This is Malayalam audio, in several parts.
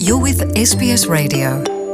You're with SBS Radio.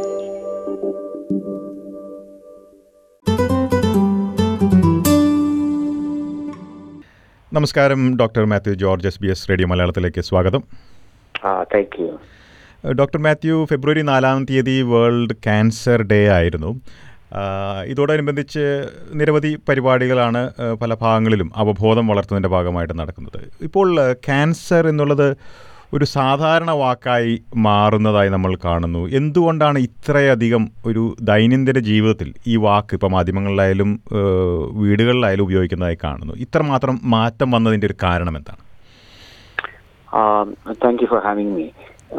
നമസ്കാരം doctor Mathew George S B S radio മലയാളത്തിലേക്ക് സ്വാഗതം ആ താങ്ക് യു ഡോക്ടർ മാത്യു ഫെബ്രുവരി നാലാം തീയതി വേൾഡ് ക്യാൻസർ ഡേ ആയിരുന്നു ആ, ഇതോടനുബന്ധിച്ച് നിരവധി പരിപാടികളാണ് ആ, പല ഭാഗങ്ങളിലും അവബോധം വളർത്തുന്നതിൻ്റെ ഭാഗമായിട്ട് നടക്കുന്നത് ഇപ്പോൾ ആ, ക്യാൻസർ എന്നുള്ളത് ഒരു സാധാരണ വാക്കായി മാറുന്നതായി നമ്മൾ കാണുന്നു എന്തുകൊണ്ടാണ് ഇത്രയധികം ഒരു ദൈനംദിന ജീവിതത്തിൽ ഈ വാക്ക് ഇപ്പോൾ മാധ്യമങ്ങളിലായാലും ആ, വീടുകളിലായാലും ഉപയോഗിക്കുന്നതായി കാണുന്നു ഇത്രമാത്രം മാറ്റം വന്നതിൻ്റെ ഒരു കാരണം എന്താണ് thank you for having me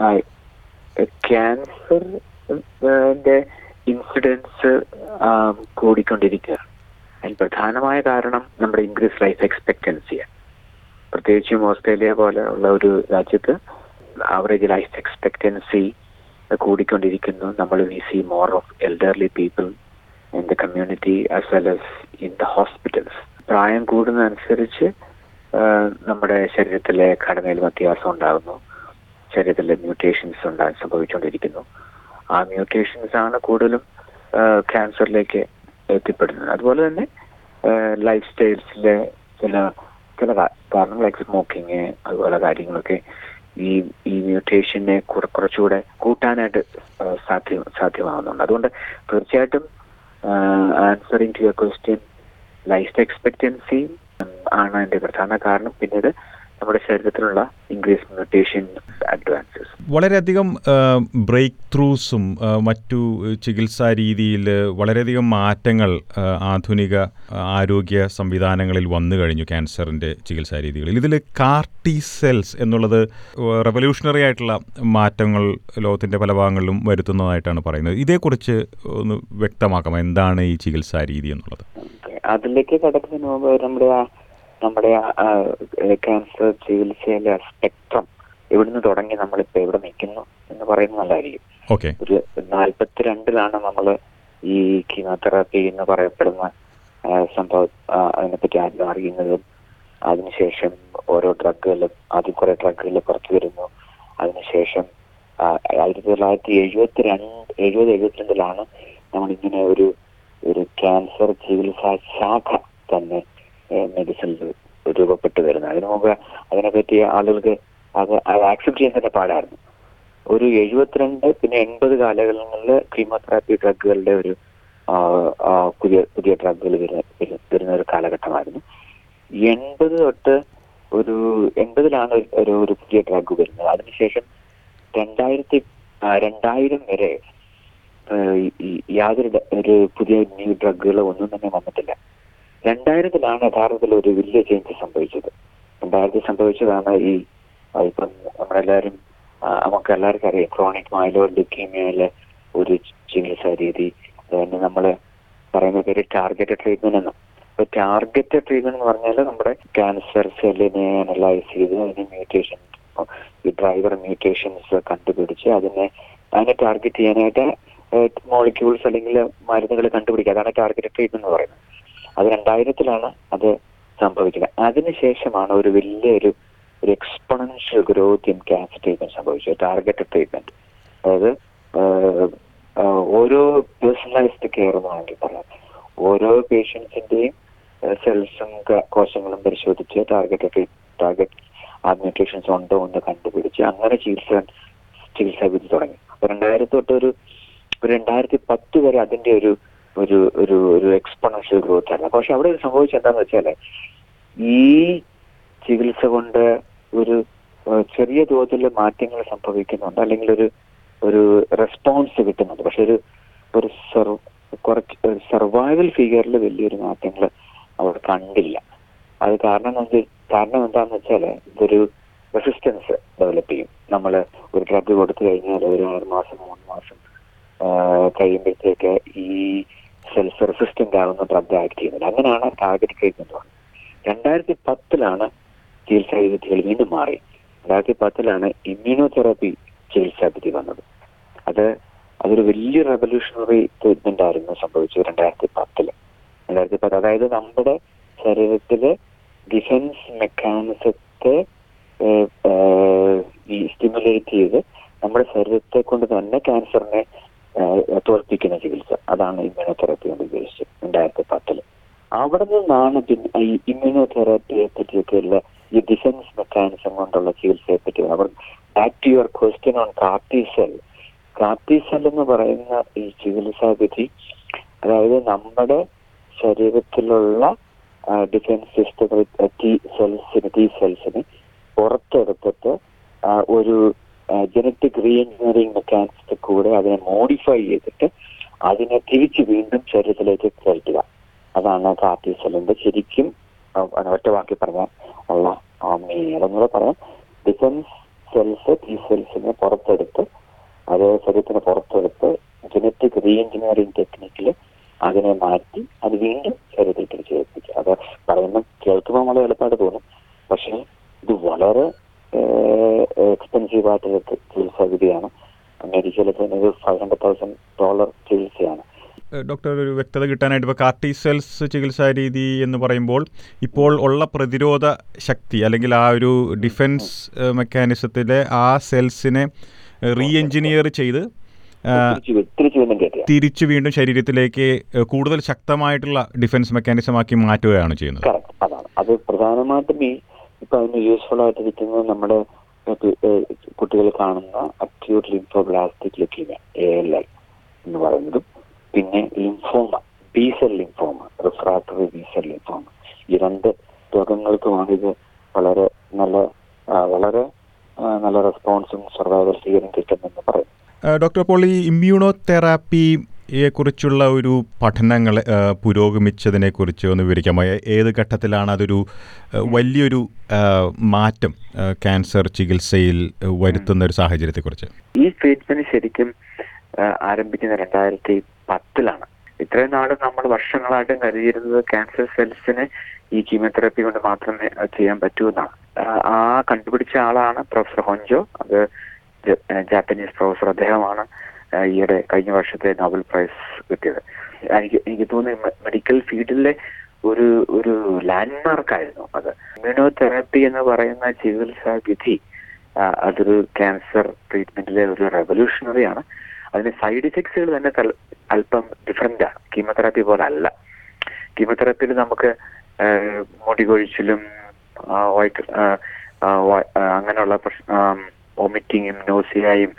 ക്യാൻസറിന്റെ ഇൻസിഡൻസ് കൂടിക്കൊണ്ടിരിക്കുകയാണ് അതിന് പ്രധാനമായ കാരണം നമ്മുടെ ഇൻക്രീസ് ലൈഫ് എക്സ്പെക്ടൻസിയാണ് പ്രത്യേകിച്ചും ഓസ്ട്രേലിയ പോലെ ഉള്ള ഒരു രാജ്യത്ത് ആവറേജ് ലൈഫ് എക്സ്പെക്ടൻസി കൂടിക്കൊണ്ടിരിക്കുന്നു നമ്മൾ we see more of elderly people in the community as well as in the hospitals പ്രായം കൂടുന്നതനുസരിച്ച് ആ, നമ്മുടെ ശരീരത്തിലെ ഘടനയിൽ വ്യത്യാസം ഉണ്ടാകുന്നു ശരീരത്തിലെ മ്യൂട്ടേഷൻസ് ഉണ്ടാകാൻ സംഭവിച്ചുകൊണ്ടിരിക്കുന്നു ആ മ്യൂട്ടേഷൻസ് ആണ് കൂടുതലും ക്യാൻസറിലേക്ക് എത്തിപ്പെടുന്നത് അതുപോലെ തന്നെ ലൈഫ് സ്റ്റൈൽസിലെ ചില ചില കാ- കാരണം ലൈക്ക് സ്മോക്കിങ് അതുപോലെ കാര്യങ്ങളൊക്കെ ഈ ഈ മ്യൂട്ടേഷനെ കുറെ കുറച്ചുകൂടെ കൂട്ടാനായിട്ട് ആ, സാധ്യം സാധ്യമാകുന്നുണ്ട് അതുകൊണ്ട് തീർച്ചയായിട്ടും answering to your question life expectancy ആണ് അതിന്റെ പ്രധാന കാരണം പിന്നീട് നമ്മുടെ ശരീരത്തിലുള്ള ഇൻക്രീസ് മ്യൂട്ടേഷൻ അഡ്വാൻസസ് വളരെയധികം ബ്രേക്ക് ത്രൂസും മറ്റു ചികിത്സാ രീതിയിൽ വളരെയധികം മാറ്റങ്ങൾ ആ, ആധുനിക ആ, ആരോഗ്യ സംവിധാനങ്ങളിൽ വന്നു കഴിഞ്ഞു ക്യാൻസറിൻ്റെ ചികിത്സാ രീതികളിൽ ഇതിൽ കാർട്ടി സെൽസ് എന്നുള്ളത് റെവല്യൂഷണറി ആയിട്ടുള്ള മാറ്റങ്ങൾ ലോകത്തിൻ്റെ പല ഭാഗങ്ങളിലും വരുത്തുന്നതായിട്ടാണ് പറയുന്നത് ഇതേക്കുറിച്ച് ഒന്ന് വ്യക്തമാക്കാം എന്താണ് ഈ ചികിത്സാ രീതി എന്നുള്ളത് അതിലേക്ക് കടക്കുന്നതിന് മുമ്പ് നമ്മുടെ ആ നമ്മുടെ ക്യാൻസർ ചികിത്സയിലെ സ്പെക്ട്രം എവിടുന്ന് തുടങ്ങി നമ്മളിപ്പോ എവിടെ നിൽക്കുന്നു എന്ന് പറയുന്നത് നല്ലതായിരിക്കും ഓക്കെ ഒരു നാൽപ്പത്തിരണ്ടിലാണ് നമ്മൾ ഈ കീമോതെറാപ്പി എന്ന് പറയപ്പെടുന്ന ആ, സംഭവം ആ, അതിനെപ്പറ്റി ആദ്യം അറിയുന്നതും അതിനുശേഷം ഓരോ ഡ്രഗുകളും ആദ്യം കുറെ ഡ്രഗുകൾ പുറത്തു വരുന്നു അതിനുശേഷം ആ, ആയിരത്തി തൊള്ളായിരത്തി എഴുപത്തി രണ്ട് എഴുപത് എഴുപത്തിരണ്ടിലാണ് നമ്മൾ ഇങ്ങനെ ഒരു ഒരു ക്യാൻസർ ചികിത്സാ ശാഖ തന്നെ മെഡിസിനിൽ രൂപപ്പെട്ടു വരുന്നത് അതിനു മുമ്പ് അതിനെപ്പറ്റി ആളുകൾക്ക് അത് ആക്സെപ്റ്റ് ചെയ്യാൻ തന്നെ പാടായിരുന്നു ഒരു എഴുപത്തിരണ്ട് പിന്നെ എൺപത് കാലഘട്ടങ്ങളിൽ കീമോതെറാപ്പി ഡ്രഗുകളുടെ ഒരു ആ, ആ, പുതിയ പുതിയ ഡ്രഗുകൾ വരുന്ന വരുന്ന- വരുന്ന ഒരു കാലഘട്ടമായിരുന്നു എൺപത് തൊട്ട് ഒരു എൺപതിലാണ് ഒരു- ഒരു ഒരു പുതിയ ഡ്രഗ് വരുന്നത് അതിനുശേഷം രണ്ടായിരത്തി ആ, രണ്ടായിരം വരെ ആ, ഈ- ഈ യാതൊരു ഡ- ഒരു പുതിയ ന്യൂ ഡ്രഗുകൾ ഒന്നും തന്നെ വന്നിട്ടില്ല രണ്ടായിരത്തിലാണ് യഥാർത്ഥത്തിൽ ഒരു വലിയ ചേഞ്ച് സംഭവിച്ചത് രണ്ടായിരത്തിൽ സംഭവിച്ചതാണ് ഈ ആ, ഇപ്പം നമ്മളെല്ലാവരും ആ, നമുക്ക് എല്ലാവർക്കും അറിയാം ക്രോണിക് മൈലോ ലുക്കീമിയയിലെ ഒരു ചികിത്സാ രീതി അതുതന്നെ നമ്മൾ പറയുന്ന പേര് ടാർഗറ്റഡ് ട്രീറ്റ്മെന്റ് എന്നും അപ്പൊ ടാർഗറ്റഡ് ട്രീറ്റ്മെന്റ് എന്ന് പറഞ്ഞാൽ നമ്മുടെ ക്യാൻസർ സെല്ലിനെ അനലൈസ് ചെയ്ത് അതിന് മ്യൂട്ടേഷൻ ഈ ഡ്രൈവർ മ്യൂട്ടേഷൻസ് കണ്ടുപിടിച്ച് അതിനെ അതിനെ ടാർഗറ്റ് ചെയ്യാനായിട്ട് മോളിക്യൂൾസ് അല്ലെങ്കിൽ മരുന്നുകൾ കണ്ടുപിടിക്കുക അതാണ് ടാർഗറ്റഡ് ട്രീറ്റ്മെന്റ് എന്ന് പറയുന്നത് അത് രണ്ടായിരത്തിലാണ് അത് സംഭവിക്കുന്നത് അതിനുശേഷമാണ് ഒരു വലിയൊരു ഒരു exponential growth in cancer treatment സംഭവിച്ചത് ടാർഗറ്റഡ് ട്രീറ്റ്മെന്റ് അതായത് ആഹ്, ആഹ്, ഓരോ പേഴ്സണലൈസ്ഡ് കെയർ എന്ന് വേണമെങ്കിൽ പറയാം ഓരോ പേഷ്യൻസിന്റെയും സെൽസും കോശങ്ങളും പരിശോധിച്ച് ടാർഗറ്റ് ടാർഗറ്റ് ആ മ്യൂട്ടേഷൻസ് ഉണ്ടോ എന്ന് കണ്ടുപിടിച്ച് അങ്ങനെ ചികിത്സ ചികിത്സാ വിധി തുടങ്ങി അപ്പൊ രണ്ടായിരത്തി തൊട്ട് ഒരു ഒരു രണ്ടായിരത്തി പത്ത് വരെ അതിന്റെ ഒരു ഒരു ഒരു ഒരു എക്സ്പൊണൻഷ്യൽ ഗ്രോത്ത് ആയിരുന്നു പക്ഷെ അവിടെ ഒരു സംഭവിച്ചത് എന്താന്ന് വെച്ചാല് ഈ ചികിത്സ കൊണ്ട് ഒരു ഏഹ്, ചെറിയ തോതിൽ മാറ്റങ്ങൾ സംഭവിക്കുന്നുണ്ട് അല്ലെങ്കിൽ ഒരു ഒരു റെസ്പോൺസ് കിട്ടുന്നുണ്ട് പക്ഷെ ഒരു ഒരു സെർവ് കുറച്ച് സർവൈവൽ ഫിഗറിൽ വലിയൊരു മാറ്റങ്ങൾ അവിടെ കണ്ടില്ല അത് കാരണം നമുക്ക് കാരണം എന്താന്ന് വെച്ചാല് ഇതൊരു റെസിസ്റ്റൻസ് ഡെവലപ്പ് ചെയ്യും നമ്മൾ ഒരു ഡ്രഗ് കൊടുത്തു കഴിഞ്ഞാൽ ഒരു ആറ് മാസം മൂന്ന് മാസം ആഹ് കഴിയുമ്പോഴത്തേക്ക് ഈ സെൽഫ് റെസിസ്റ്റന്റ് ആവുന്ന ഡ്രഗ് ആക്ട് ചെയ്യുന്നത് അങ്ങനെയാണ് ടാർഗറ്റ് ട്രീറ്റ്മെന്റ് വന്നത് രണ്ടായിരത്തി പത്തിലാണ് ചികിത്സാ വിധികൾ വീണ്ടും മാറി രണ്ടായിരത്തി പത്തിലാണ് ഇമ്മ്യൂണോതെറാപ്പി ചികിത്സാ വിധി വന്നത് അത് അതൊരു വലിയ റെവല്യൂഷണറി ട്രീറ്റ്മെന്റ് ആയിരുന്നു സംഭവിച്ചത് രണ്ടായിരത്തി പത്തില് രണ്ടായിരത്തി പത്ത് അതായത് നമ്മുടെ ശരീരത്തില് ഡിഫൻസ് മെക്കാനിസത്തെ ഏഹ്, ഏഹ്, ഈ സ്റ്റിമുലേറ്റ് ചെയ്ത് നമ്മുടെ ശരീരത്തെ കൊണ്ട് തന്നെ ക്യാൻസറിനെ ഏഹ്, തോൽപ്പിക്കുന്ന ചികിത്സ അതാണ് ഇമ്മ്യൂണോതെറാപ്പി കൊണ്ട് ഉദ്ദേശിച്ചത് രണ്ടായിരത്തി പത്തില് അവിടെ നിന്നാണ് പിന്നെ ഈ ഇമ്മ്യൂണോതെറാപ്പിയെ പറ്റിയൊക്കെയുള്ള ഈ ഡിഫൻസ് മെക്കാനിസം കൊണ്ടുള്ള ചികിത്സയെ പറ്റി അവർ back to your question on CAR T cell CAR T cell എന്ന് പറയുന്ന ഈ ചികിത്സാ വിധി അതായത് നമ്മുടെ ശരീരത്തിലുള്ള ഡിഫൻസ് സിസ്റ്റം ടി സെൽസിന് ടി സെൽസിന് പുറത്തെടുത്തിട്ട് ആ, ഒരു ജനറ്റിക് റീ എഞ്ചിനീയറിംഗ് മെക്കാനിസത്തിൽ കൂടെ അതിനെ മോഡിഫൈ ചെയ്തിട്ട് അതിനെ തിരിച്ച് വീണ്ടും ശരീരത്തിലേക്ക് കയറ്റുക അതാണ് കാർട്ടി സെല്ലിന്റെ ശരിക്കും ആ, ഒറ്റ വാക്കി പറഞ്ഞാൽ ഉള്ള മീനിങ് പറയാം ഡിഫൻസ് സെൽസ് ടി സെൽസിനെ പുറത്തെടുത്ത് അത് ശരീരത്തിന് പുറത്തെടുത്ത് ജനറ്റിക് റീ എഞ്ചിനീയറിംഗ് ടെക്നിക്കിൽ അതിനെ മാറ്റി അത് വീണ്ടും ശരീരത്തിൽ തിരിച്ചു ഏൽപ്പിക്കുക അത് പറയുമ്പോൾ കേൾക്കുമ്പോൾ വളരെ എളുപ്പമായിട്ട് തോന്നും പക്ഷേ ഇത് വളരെ എക്സ്പെൻസീവ് ആയിട്ടുള്ള ചികിത്സാ വിധിയാണ് അമേരിക്കയിൽ തന്നെ ഒരു ഫൈവ് ഹൺഡ്രഡ് തൗസൻഡ് ഡോളർ ചികിത്സയാണ് ഏഹ് ഡോക്ടർ ഒരു വ്യക്തത കിട്ടാനായിട്ട് ഇപ്പോൾ കാർട്ടി സെൽസ് ചികിത്സാ രീതി എന്ന് പറയുമ്പോൾ ഇപ്പോൾ ഉള്ള പ്രതിരോധ ശക്തി അല്ലെങ്കിൽ ആ ഒരു ഡിഫൻസ് മെക്കാനിസത്തിലെ ആ സെൽസിനെ റീ എഞ്ചിനീയർ ചെയ്ത് ഏഹ്, തിരിച്ചു വി- തിരിച്ചു വീണ്ടും കയറ്റുക തിരിച്ചു വീണ്ടും ശരീരത്തിലേക്ക് ഏഹ്, കൂടുതൽ ശക്തമായിട്ടുള്ള ഡിഫൻസ് മെക്കാനിസമാക്കി മാറ്റുകയാണ് ചെയ്യുന്നത് കറക്റ്റ് അതാണ് അത് പ്രധാനമായിട്ടും ഈ ഇപ്പൊ അതിന് യൂസ്ഫുൾ ആയിട്ടിരിക്കുന്നത് നമ്മുടെ കുട്ടികൾ കാണുന്ന acute lymphoblastic leukaemia A L L എന്ന് പറയുന്നതും പിന്നെ lymphoma B cell lymphoma refractory B cell lymphoma ഈ രണ്ട് രോഗങ്ങൾക്കുമാണ് ഇത് വളരെ നല്ല ആ, വളരെ ആ, നല്ല റെസ്പോൺസും സർവൈവൽ തീരും കിട്ടുമെന്ന് പറയും ഏഹ് ഡോക്ടർ അപ്പോൾ ഈ ഇമ്മ്യൂണോ തെറാപ്പിയെ കുറിച്ചുള്ള ഒരു പഠനങ്ങൾ ഏഹ് പുരോഗമിച്ചതിനെ കുറിച്ച് ഒന്ന് വിവരിക്കാമോ ഏ- ഏത് ഘട്ടത്തിലാണ് അതൊരു ഏഹ് വലിയൊരു ഏഹ് മാറ്റം ഏഹ് ക്യാൻസർ ചികിത്സയിൽ ഏഹ് വരുത്തുന്ന ഒരു സാഹചര്യത്തെക്കുറിച്ച് ഈ ട്രീറ്റ്മെന്റ് ശരിക്കും ആ, ആരംഭിക്കുന്ന രണ്ടായിരത്തി പത്തിലാണ് ഇത്രയും നാള് നമ്മൾ വർഷങ്ങളായിട്ട് കരുതിയിരുന്നത് ക്യാൻസർ സെൽസിന് ഈ കീമോതെറാപ്പി കൊണ്ട് മാത്രമേ അത് ചെയ്യാൻ പറ്റൂ എന്നാണ് ആ, ആ കണ്ടുപിടിച്ച ആളാണ് പ്രൊഫസർ ഹൊഞ്ചോ അത് ജ- ആ, ജാപ്പനീസ് പ്രൊഫസർ അദ്ദേഹമാണ് ആ, ഈയിടെ കഴിഞ്ഞ വർഷത്തെ നോബൽ പ്രൈസ് കിട്ടിയത് എനിക്ക് എനിക്ക് തോന്നുന്നു മെഡിക്കൽ ഫീൽഡിലെ ഒരു ഒരു ലാൻഡ്മാർക്ക് ആയിരുന്നു അത് ഇമ്മ്യൂണോതെറാപ്പി എന്ന് പറയുന്ന ചികിത്സാ വിധി ആ, അതൊരു ക്യാൻസർ ട്രീറ്റ്മെന്റിലെ ഒരു റെവല്യൂഷണറി ആണ് അതിന് സൈഡ് ഇഫക്ട്സുകൾ തന്നെ തൽ- അല്പം ഡിഫറെന്റ് ആണ് കീമോതെറാപ്പി പോലെ അല്ല കീമോതെറാപ്പിയിൽ നമുക്ക് ആ, മുടി കൊഴിച്ചിലും ആ, വയറ്റ് ആ, ആ, വ- ആ, അങ്ങനെയുള്ള വോമിറ്റിങ്ങും നോസിയായും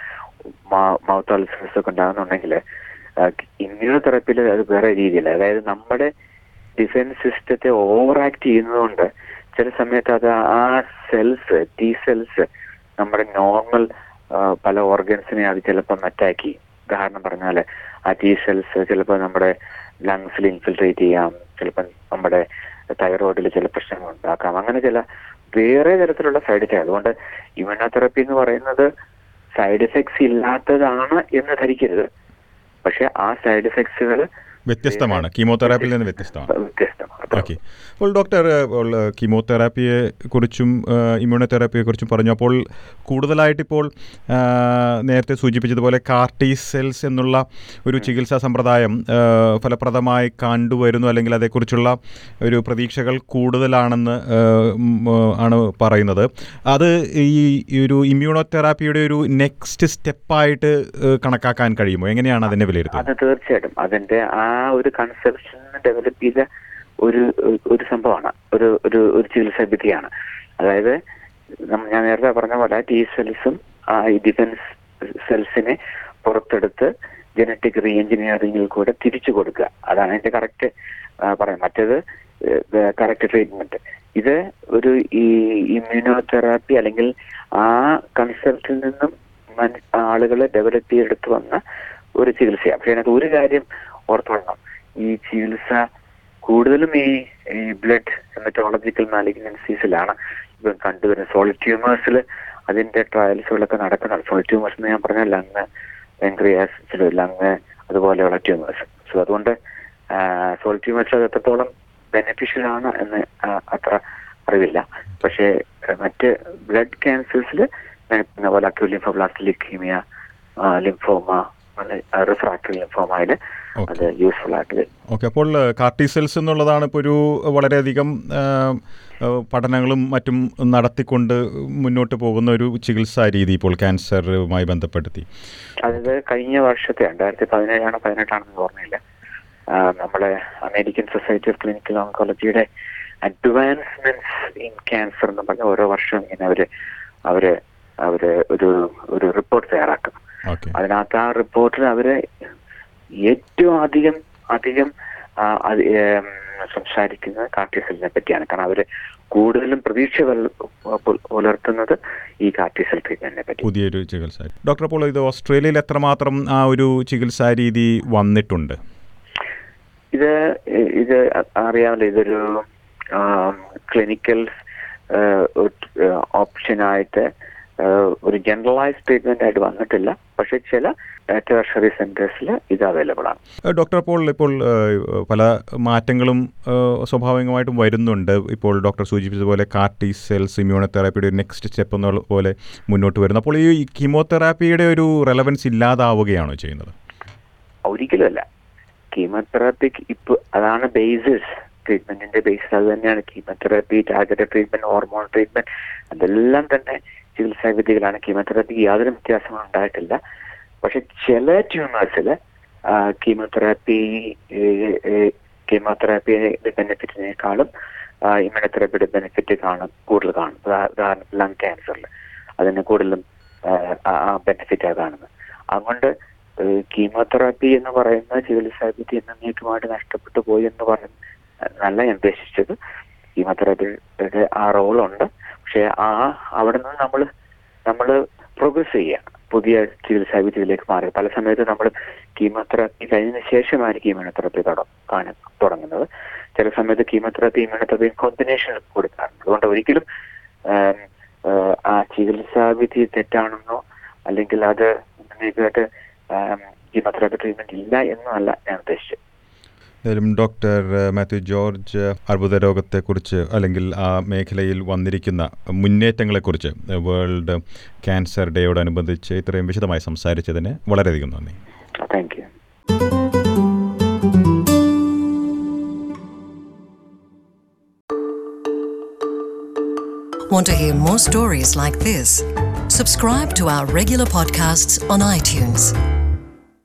മൗത്ത് അൾസേഴ്സ് ഒക്കെ ഉണ്ടാകുന്നുണ്ടെങ്കിൽ ഇമ്മ്യൂണോതെറാപ്പിയിൽ അത് വേറെ രീതിയില്ല അതായത് നമ്മുടെ ഡിഫൻസ് സിസ്റ്റത്തെ ഓവർ ആക്ട് ചെയ്യുന്നതുകൊണ്ട് ചില സമയത്ത് അത് ആ സെൽസ് ടി സെൽസ് നമ്മുടെ നോർമൽ പല ഓർഗൻസിനെ അത് ചിലപ്പം അറ്റാക്ക് ചെയ്യും ഉദാഹരണം പറഞ്ഞാൽ ആ ടി സെൽസ് ചിലപ്പോൾ നമ്മുടെ ലങ്സിൽ ഇൻഫിൽട്രേറ്റ് ചെയ്യാം ചിലപ്പം നമ്മുടെ തൈറോയിഡിൽ ചില പ്രശ്നങ്ങൾ ഉണ്ടാക്കാം അങ്ങനെ ചില വേറെ തരത്തിലുള്ള സൈഡ് എഫക്റ്റ് അതുകൊണ്ട് ഇമ്യൂണോതെറാപ്പി എന്ന് പറയുന്നത് സൈഡ് എഫക്ട്സ് ഇല്ലാത്തതാണ് എന്ന് ധരിക്കരുത് പക്ഷെ ആ സൈഡ് എഫക്ട്സുകൾ വ്യത്യസ്തമാണ് കീമോതെറാപ്പിയിൽ നിന്ന് വ്യത്യസ്തമാണ് വ്യത്യസ്തമാണ് ഓക്കെ അപ്പോൾ ഡോക്ടർ അപ്പോൾ കീമോതെറാപ്പിയെ കുറിച്ചും ഇമ്മ്യൂണോതെറാപ്പിയെ കുറിച്ചും പറഞ്ഞു അപ്പോൾ കൂടുതലായിട്ട് ഇപ്പോൾ ആ, നേരത്തെ സൂചിപ്പിച്ചതുപോലെ കാർട്ടി സെൽസ് എന്നുള്ള ഒരു ചികിത്സാ സമ്പ്രദായം ആ, ഫലപ്രദമായി കണ്ടുവരുന്നു അല്ലെങ്കിൽ അതേക്കുറിച്ചുള്ള ഒരു പ്രതീക്ഷകൾ കൂടുതലാണെന്ന് ആ, ഉം, ആ, ആണ് പറയുന്നത് അത് ഈ ഈ ഒരു ഇമ്മ്യൂണോതെറാപ്പിയുടെ ഒരു നെക്സ്റ്റ് സ്റ്റെപ്പായിട്ട് കണക്കാക്കാൻ കഴിയുമോ എങ്ങനെയാണ് അതിനെ വിലയിരുത്തുന്നത് അത് തീർച്ചയായിട്ടും അതിന്റെ ആ ഒരു കൺസെപ്ഷൻ ഡെവലപ്പ് ചെയ്ത ഒരു ഒരു സംഭവമാണ് ഒരു ഒരു ഒരു ചികിത്സാ വിധിയാണ് അതായത് നമ്മ- ഞാൻ നേരത്തെ പറഞ്ഞ പോലെ ടി സെൽസും ആ ഈ ഡിഫൻസ് സെൽസിനെ പുറത്തെടുത്ത് ജനറ്റിക് റീ എഞ്ചിനീയറിംഗിൽ കൂടെ തിരിച്ചു കൊടുക്കുക അതാണ് അതിന്റെ കറക്റ്റ് പറയാം മറ്റേത് കറക്റ്റ് ട്രീറ്റ്മെന്റ് ഇത് ഒരു ഈ ഇമ്മ്യൂണോതെറാപ്പി അല്ലെങ്കിൽ ആ കൺസെപ്റ്റിൽ നിന്നും മന- ആളുകൾ ഡെവലപ്പ് ചെയ്തെടുത്ത് വന്ന ഒരു ചികിത്സയാണ് പക്ഷെ അതിനകത്ത് ഒരു കാര്യം ഓർത്തോളണം ഈ ചികിത്സ കൂടുതലും ഈ ഈ ബ്ലഡ് ഹെമറ്റോളജിക്കൽ മാലിഗ്നൻസീസിലാണ് ഇപ്പം കണ്ടുവരുന്നത് സോളിഡ് ട്യൂമേഴ്സിൽ അതിന്റെ ട്രയൽസുകളൊക്കെ നടക്കുന്നുണ്ട് സോളിഡ് ട്യൂമേഴ്സ് എന്ന് ഞാൻ പറഞ്ഞ ലങ് പെൻക്രിയാസ് ലങ് അതുപോലെയുള്ള ട്യൂമേഴ്സ് സോ അതുകൊണ്ട് സോളിഡ് ട്യൂമേഴ്സ് അത് എത്രത്തോളം ബെനിഫിഷ്യൽ ആണ് എന്ന് ആ, അത്ര അറിവില്ല പക്ഷേ ആ, മറ്റ് ബ്ലഡ് ക്യാൻസേഴ്സിൽ പോലെ acute lymphoblast leukaemia lymphoma refractory ലിംഫോമയിൽ Okay. അത് യൂസ്ഫുൾ ആയിട്ട് വരും ഓക്കെ അപ്പോൾ കാർട്ടി സെൽസ് എന്നുള്ളതാണ് ഇപ്പോൾ ഒരു വളരെയധികം ആ, ആ, പഠനങ്ങളും മറ്റും നടത്തിക്കൊണ്ട് മുന്നോട്ട് പോകുന്ന ഒരു ചികിത്സാ രീതി ഇപ്പോൾ ക്യാൻസറുമായി ബന്ധപ്പെടുത്തി അതായത് കഴിഞ്ഞ വർഷത്തെ രണ്ടായിരത്തി പതിനേഴാണോ പതിനെട്ടാണെന്ന് ഓർമ്മയില്ല ആ, നമ്മളെ അമേരിക്കൻ സൊസൈറ്റി ഓഫ് ക്ലിനിക്കൽ ഓങ്കോളജിയുടെ അഡ്വാൻസ്മെന്റ്സ് ഇൻ ക്യാൻസർ എന്ന് പറഞ്ഞ ഓരോ വർഷവും ഇങ്ങനെ അവര് അവര് അവര് ഒരു ഒരു റിപ്പോർട്ട് തയ്യാറാക്കും ഓക്കെ അതിനകത്ത് ആ റിപ്പോർട്ടിൽ അവര് ഏറ്റവും അധികം അധികം ആ, അത്, ഏം, സംസാരിക്കുന്നത് കാർട്ടിസെല്ലിനെ പറ്റിയാണ് കാരണം അവര് കൂടുതലും പ്രതീക്ഷ വൽ- പുൽ- പുലർത്തുന്നത് ഈ കാർട്ടിസെൽ ട്രീറ്റ്മെന്റിനെ പറ്റി പുതിയൊരു ചികിത്സ ഡോക്ടർ അപ്പോൾ ഇത് ഓസ്ട്രേലിയയിൽ എത്രമാത്രം ആ ഒരു ചികിത്സാ രീതി വന്നിട്ടുണ്ട് ഇത് ഇത് അറിയാമല്ലോ ഇതൊരു ക്ലിനിക്കൽ ഓപ്ഷനായിട്ട് ഒരു ജനറലൈസ് ട്രീറ്റ്മെന്റ് ആയിട്ട് വന്നിട്ടില്ല പക്ഷെ ചില ടെർഷറി സെന്റേഴ്സിൽ ഇത് അവൈലബിൾ ആണ് ഏഹ് ഡോക്ടർ അപ്പോൾ ഇപ്പോൾ ഏഹ്, പല മാറ്റങ്ങളും ഏഹ്, സ്വാഭാവികമായിട്ടും വരുന്നുണ്ട് ഇപ്പോൾ ഡോക്ടർ സൂചിപ്പിച്ചതുപോലെ കാർട്ടി സെൽസ് ഇമ്മ്യൂണോതെറാപ്പിയുടെ ഒരു നെക്സ്റ്റ് സ്റ്റെപ്പ് എന്നുള്ള പോലെ മുന്നോട്ട് വരുന്നു അപ്പോൾ ഈ കീമോതെറാപ്പിയുടെ ഒരു റെലവൻസ് ഇല്ലാതാവുകയാണോ ചെയ്യുന്നത് ഒരിക്കലുമല്ല കീമോതെറാപ്പിക്ക് ഇപ്പൊ അതാണ് ബേസിസ് ട്രീറ്റ്മെന്റിന്റെ ബേസിസ് അത് തന്നെയാണ് chemotherapy targeted treatment hormone treatment അതെല്ലാം തന്നെ ചികിത്സാ വിധികളാണ് കീമോതെറാപ്പിക്ക് യാതൊരു വ്യത്യാസവും ഉണ്ടായിട്ടില്ല പക്ഷെ ചില ട്യൂമേഴ്സിൽ കീമോതെറാപ്പി കീമോതെറാപ്പിയുടെ ബെനിഫിറ്റിനേക്കാളും ഇമ്മ്യൂണോതെറാപ്പിയുടെ ബെനിഫിറ്റ് കാണും കൂടുതൽ കാണും ഉദാ- ഉദാഹരണത്തിന് ലങ് ക്യാൻസറിൽ അതിന് കൂടുതലും ആ ബെനിഫിറ്റാണ് കാണുന്നത് അതുകൊണ്ട് കീമോതെറാപ്പി എന്ന് പറയുന്ന ചികിത്സാ വിധി എന്നേക്കുമായിട്ട് നഷ്ടപ്പെട്ടു പോയി എന്ന് പറയുന്ന നല്ല ഞാൻ ഉദ്ദേശിച്ചത് കീമോതെറാപ്പിയുടെ ആ റോളുണ്ട് പക്ഷെ ആ അവിടെ നിന്ന് നമ്മൾ നമ്മൾ പ്രോഗ്രസ് ചെയ്യുക പുതിയ ചികിത്സാ വിധിയിലേക്ക് മാറി പല സമയത്ത് നമ്മൾ കീമോതെറാപ്പി കഴിഞ്ഞതിന് ശേഷമായിരിക്കും ഇമ്മ്യൂണോതെറാപ്പി കാണാൻ തുടങ്ങുന്നത് ചില സമയത്ത് കീമോതെറാപ്പി ഇമ്മ്യൂണോതെറാപ്പി കോമ്പിനേഷൻ കൊടുക്കാറുണ്ട് അതുകൊണ്ട് ഒരിക്കലും ആം, ആ, ആ ചികിത്സാ വിധി തെറ്റാണെന്നോ അല്ലെങ്കിൽ അത് എന്തെങ്കിലുമായിട്ട് കീമോതെറാപ്പി ട്രീറ്റ്മെന്റ് ഇല്ല എന്നല്ല ഞാൻ ഉദ്ദേശിച്ചത് എന്തായാലും ഡോക്ടർ ഏഹ്, മാത്യു ജോർജ് അർബുദ രോഗത്തെക്കുറിച്ച് അല്ലെങ്കിൽ ആ മേഖലയിൽ വന്നിരിക്കുന്ന മുന്നേറ്റങ്ങളെക്കുറിച്ച് ഏഹ്, വേൾഡ് ക്യാൻസർ ഡേയോടനുബന്ധിച്ച് ഇത്രയും വിശദമായി സംസാരിച്ചതിന് വളരെയധികം നന്ദി thank you Want to hear more stories like this? Subscribe to our regular podcasts on iTunes.